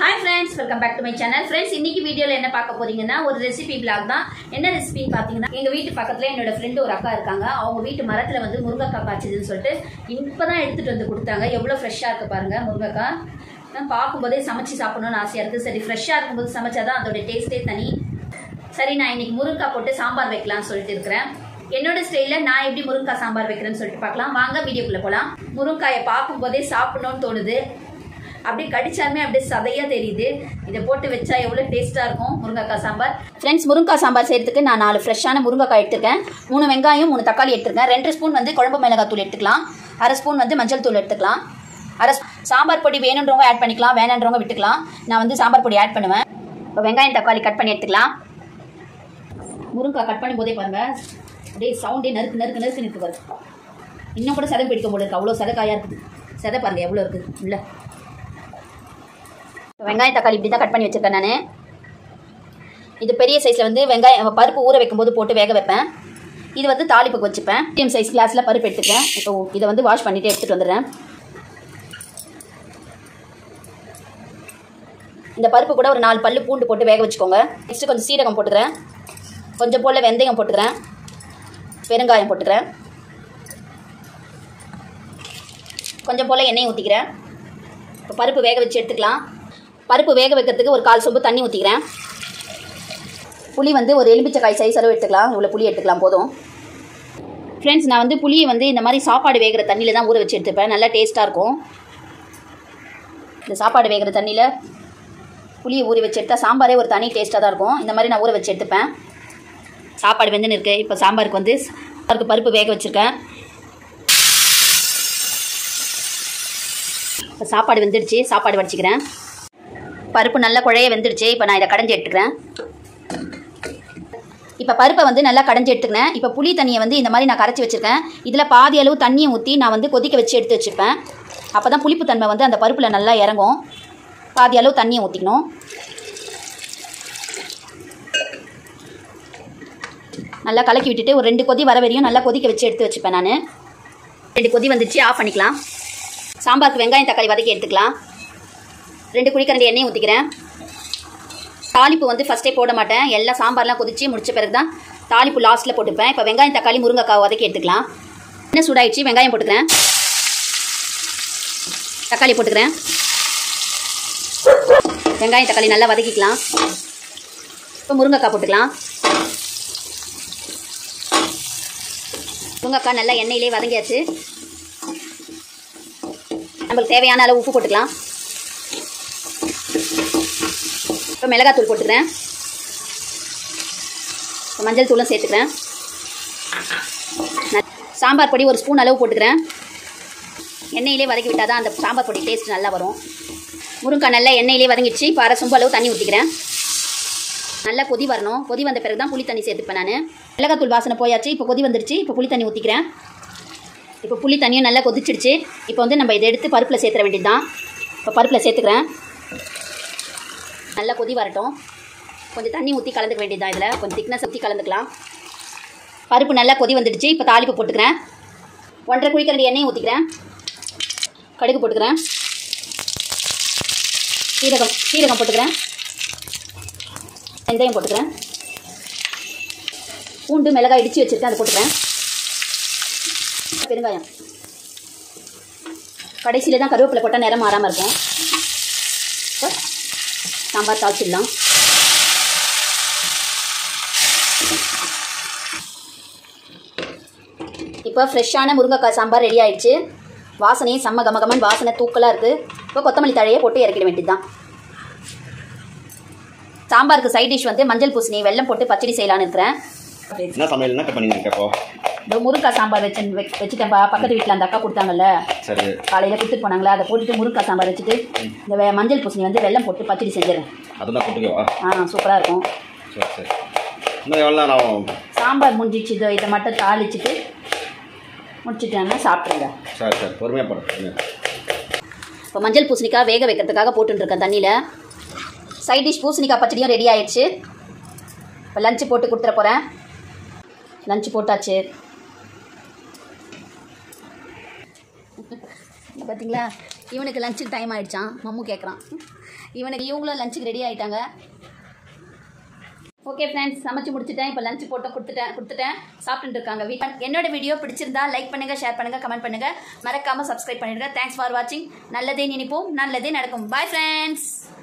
hi friends welcome back to my channel friends இன்னைக்கு வீடியோல என்ன பார்க்க போறீங்கன்னா ஒரு ரெசிபி vlog தான் என்ன ரெசிபின்னு பார்த்தீங்கன்னா எங்க வீட்டு பக்கத்துல என்னோட ஃப்ரெண்டு ஒரு அக்கா இருக்காங்க அவங்க வீட்டு மரத்துல வந்து முருங்கைக்காய் காய்ச்சதுன்னு சொல்லிட்டு இப்பதான் எடுத்துட்டு வந்து கொடுத்தாங்க எவ்வளவு ஃப்ரெஷ்ஷா இருக்கு பாருங்க முருங்கைக்காய் நான் பார்க்கும்போதே சமைச்சு சாப்பிடணும்னு ஆசையா இருக்கு சரி ஃப்ரெஷ்ஷா இருக்கும்போது சமைச்சாதான் அதோட டேஸ்டே தனி சரி நான் இன்னைக்கு முருங்கைக்காய் போட்டு சாம்பார் வைக்கலாம்னு சொல்லிட்டு இருக்கிறேன் என்னோட ஸ்டைல நான் எப்படி முருங்கைக்காய் சாம்பார் வைக்கிறேன்னு சொல்லிட்டு பார்க்கலாம் வாங்க வீடியோக்குள்ள போலாம் முருங்காயை பார்க்கும்போதே சாப்பிடணும்னு தோணுது அப்படியே கடிச்சாலுமே அப்படியே சதையா தெரியுது இதை போட்டு வச்சா எவ்வளோ டேஸ்டா இருக்கும் முருங்கைக்காய் சாம்பார் ஃப்ரெண்ட்ஸ் முருங்கைக்காய் சாம்பார் செய்யறதுக்கு நான் நாலு ஃப்ரெஷ்ஷான முருங்கைக்காய் எடுத்துருக்கேன் மூணு வெங்காயம் மூணு தக்காளி எடுத்துருக்கேன் ரெண்டு ஸ்பூன் வந்து குழம்பு மிளகாய் தூள் எடுத்துக்கலாம் அரை ஸ்பூன் வந்து மஞ்சள் தூள் எடுத்துக்கலாம் அரை ஸ்பூ- சாம்பார் பொடி வேணுன்றவங்க ஆட் பண்ணிக்கலாம் வேணான்றவங்க விட்டுக்கலாம் நான் வந்து சாம்பார் பொடி ஆட் பண்ணுவேன் இப்போ வெங்காயம் தக்காளி கட் பண்ணி எடுத்துக்கலாம் முருங்கைக்காய் கட் பண்ணும்போதே பாருங்க அப்படியே சவுண்டே நறுக்கு நறுக்கு நறுக்கு நிற்கு பாருங்க இன்னும் கூட சதம் பிடிக்க முடியாது அவ்வளோ சதக்காயாக இருக்குது சதை பாருங்க எவ்வளோ இருக்குது உள்ள வெங்காயம் தக்காளி இப்படி தான் கட் பண்ணி வச்சிருக்கேன் நான் இது பெரிய சைஸில் வந்து வெங்காயம் பருப்பு ஊற வைக்கும்போது போட்டு வேக வைப்பேன் இது வந்து தாளிப்புக்கு வச்சுப்பேன் மீடியம் சைஸ் கிளாஸில் பருப்பு எடுத்துக்கிறேன் இப்போ இதை வந்து வாஷ் பண்ணிவிட்டு எடுத்துகிட்டு வந்துடுறேன் இந்த பருப்பு கூட ஒரு நாலு பல்லு பூண்டு போட்டு வேக வச்சுக்கோங்க நெக்ஸ்ட்டு கொஞ்சம் சீரகம் போட்டுக்கிறேன் கொஞ்சம் போல் வெந்தயம் போட்டுக்கிறேன் பெருங்காயம் போட்டுக்கிறேன் கொஞ்சம் போல் எண்ணெய் ஊற்றிக்கிறேன் இப்போ பருப்பு வேக வச்சு எடுத்துக்கலாம் பருப்பு வேக வைக்கிறதுக்கு ஒரு கால் சொம்பு தண்ணி ஊற்றிக்கிறேன் புளி வந்து ஒரு எலுமிச்சக்காய் சைஸ் அளவு எடுத்துக்கலாம் இவ்வளோ புளி எடுத்துக்கலாம் போதும் ஃப்ரெண்ட்ஸ் நான் வந்து புளியை வந்து இந்த மாதிரி சாப்பாடு வேகிற தண்ணியில் தான் ஊற வச்சு எடுத்துப்பேன் நல்லா டேஸ்ட்டாக இருக்கும் இந்த சாப்பாடு வேகிற தண்ணியில் புளியை ஊற வச்சு எடுத்தால் சாம்பாரே ஒரு தனி டேஸ்ட்டாக தான் இருக்கும் இந்த மாதிரி நான் ஊற வச்சு எடுத்துப்பேன் சாப்பாடு வெந்துன்னு இருக்கு இப்போ சாம்பாருக்கு வந்து சாம்பாருக்கு பருப்பு வேக வச்சுருக்கேன் இப்போ சாப்பாடு வெந்துடுச்சு சாப்பாடு வடிச்சிக்கிறேன் பருப்பு நல்லா குழைய வெந்துடுச்சு இப்போ நான் இதை கடைஞ்சி எடுத்துக்கிறேன் இப்போ பருப்பை வந்து நல்லா கடைஞ்சி எடுத்துக்கிறேன் இப்போ புளி தண்ணியை வந்து இந்த மாதிரி நான் கரைச்சி வச்சுருக்கேன் இதில் பாதி அளவு தண்ணியை ஊற்றி நான் வந்து கொதிக்க வச்சு எடுத்து வச்சுப்பேன் அப்போ தான் புளிப்பு தன்மை வந்து அந்த பருப்பில் நல்லா இறங்கும் பாதி அளவு தண்ணியை ஊற்றிக்கணும் நல்லா கலக்கி விட்டுட்டு ஒரு ரெண்டு கொதி வர வரையும் நல்லா கொதிக்க வச்சு எடுத்து வச்சுப்பேன் நான் ரெண்டு கொதி வந்துச்சு ஆஃப் பண்ணிக்கலாம் சாம்பாருக்கு வெங்காயம் தக்காளி வதக்கி எடுத்துக்கலாம் ரெண்டு குழிக்கரண்டி எண்ணெய் ஊற்றிக்கிறேன் தாளிப்பு வந்து ஃபஸ்ட்டே போட மாட்டேன் எல்லாம் சாம்பார்லாம் கொதிச்சு முடிச்ச பிறகு தான் தாளிப்பு லாஸ்ட்டில் போட்டுப்பேன் இப்போ வெங்காயம் தக்காளி முருங்கைக்காய் வதக்கி எடுத்துக்கலாம் எண்ணெய் சூடாயிடுச்சு வெங்காயம் போட்டுக்கிறேன் தக்காளி போட்டுக்கிறேன் வெங்காயம் தக்காளி நல்லா வதக்கிக்கலாம் இப்போ முருங்கைக்காய் போட்டுக்கலாம் முருங்கைக்காய் நல்லா எண்ணெயிலே வதங்கியாச்சு நம்மளுக்கு தேவையான அளவு உப்பு போட்டுக்கலாம் இப்போ மிளகாத்தூள் போட்டுக்கிறேன் இப்போ மஞ்சள் தூளும் சேர்த்துக்கிறேன் நான் சாம்பார் பொடி ஒரு ஸ்பூன் அளவு போட்டுக்கிறேன் எண்ணெயிலே வதக்கி விட்டால் தான் அந்த சாம்பார் பொடி டேஸ்ட் நல்லா வரும் முருங்கைக்காய் நல்லா எண்ணெயிலே வதங்கிடுச்சு இப்போ அரை சொம்பு அளவு தண்ணி ஊற்றிக்கிறேன் நல்லா கொதி வரணும் கொதி வந்த பிறகு தான் புளி தண்ணி சேர்த்துப்பேன் நான் மிளகாத்தூள் வாசனை போயாச்சு இப்போ கொதி வந்துடுச்சு இப்போ புளி தண்ணி ஊற்றிக்கிறேன் இப்போ புளி தண்ணியும் நல்லா கொதிச்சிடுச்சு இப்போ வந்து நம்ம இதை எடுத்து பருப்பில் சேர்த்துற வேண்டியது தான் இப்போ பருப்பில் சேர்த்துக்கிறேன் நல்லா கொதி வரட்டும் கொஞ்சம் தண்ணி ஊற்றி கலந்துக்க வேண்டியது தான் இதில் கொஞ்சம் திக்னஸ் ஊற்றி கலந்துக்கலாம் பருப்பு நல்லா கொதி வந்துடுச்சு இப்போ தாளிப்பு போட்டுக்கிறேன் ஒன்றரை குழிக்கரண்டி எண்ணெயும் ஊற்றிக்கிறேன் கடுகு போட்டுக்கிறேன் சீரகம் சீரகம் போட்டுக்கிறேன் வெந்தயம் போட்டுக்கிறேன் பூண்டு மிளகாய் இடித்து வச்சுருக்கேன் அதை போட்டுக்கிறேன் பெருங்காயம் கடைசியில் தான் கருவேப்பிலை போட்டால் நிறம் மாறாமல் இருக்கும் இப்போ சாம்பார் தாளிச்சிடலாம் இப்போ ஃப்ரெஷ்ஷான முருங்கைக்காய் சாம்பார் ரெடி ஆயிடுச்சு வாசனையும் செம்ம கமகமன் வாசனை தூக்கலாக இருக்குது இப்போ கொத்தமல்லி தழையை போட்டு இறக்கிட வேண்டியதுதான் சாம்பாருக்கு சைட் டிஷ் வந்து மஞ்சள் பூசணி வெல்லம் போட்டு பச்சடி செய்யலான்னு இருக்கிறேன் என்ன சமையல் என்ன பண்ணிருக்க இப்போ இந்த முருங்காய் சாம்பார் வச்சு வச்சுட்டேன்ப்பா பக்கத்து வீட்டில் அந்த அக்கா கொடுத்தாங்கல்ல சரி காலையில் கொடுத்துட்டு போனாங்களா அதை போட்டுட்டு முருங்காய் சாம்பார் வச்சுட்டு இந்த வெ- மஞ்சள் பூசணி வந்து வெல்லம் போட்டு பச்சடி செஞ்சிடறேன் அதெல்லாம் கூட்டுக்கவா ஆ சூப்பராக இருக்கும் சரி சரி இன்னும் எவ்வளோ நேரம் ஆகும் சாம்பார் முடிஞ்சிச்சு இதோ இதை மட்டும் தாளிச்சிட்டு முடிச்சிட்டேன்னா சாப்பிட்ருங்க சரி சரி பொறுமையாக போடுறேன் பொறுமையாக இப்போ மஞ்சள் பூசணிக்காய் வேக வைக்கிறதுக்காக போட்டுருக்கேன் தண்ணியில் சைட் டிஷ் பூசணிக்காய் பச்சடியும் ரெடி ஆயிடுச்சு இப்போ லஞ்சு போட்டு கொடுத்துட போகிறேன் லஞ்சு போட்டாச்சு பார்த்தீங்களா இவனுக்கு லஞ்சு டைம் ஆயிடுச்சான் மம்மு கேட்குறான் இவனுக்கு இவங்களும் லஞ்சுக்கு ரெடி ஆயிட்டாங்க ஓகே ஃப்ரெண்ட்ஸ் சமைச்சு முடிச்சிட்டேன் இப்போ லஞ்ச் போட்டு கொடுத்துட்டேன் கொடுத்துட்டேன் சாப்பிட்டுட்டு இருக்காங்க வீட் என்னோட வீடியோ பிடிச்சிருந்தா லைக் பண்ணுங்க ஷேர் பண்ணுங்க கமெண்ட் பண்ணுங்க மறக்காம சப்ஸ்கிரைப் பண்ணிடுங்க தேங்க்ஸ் ஃபார் வாட்சிங் நல்லதே நினைப்போம் நல்லதே நடக்கும் பாய் ஃப்ரெண்ட்ஸ்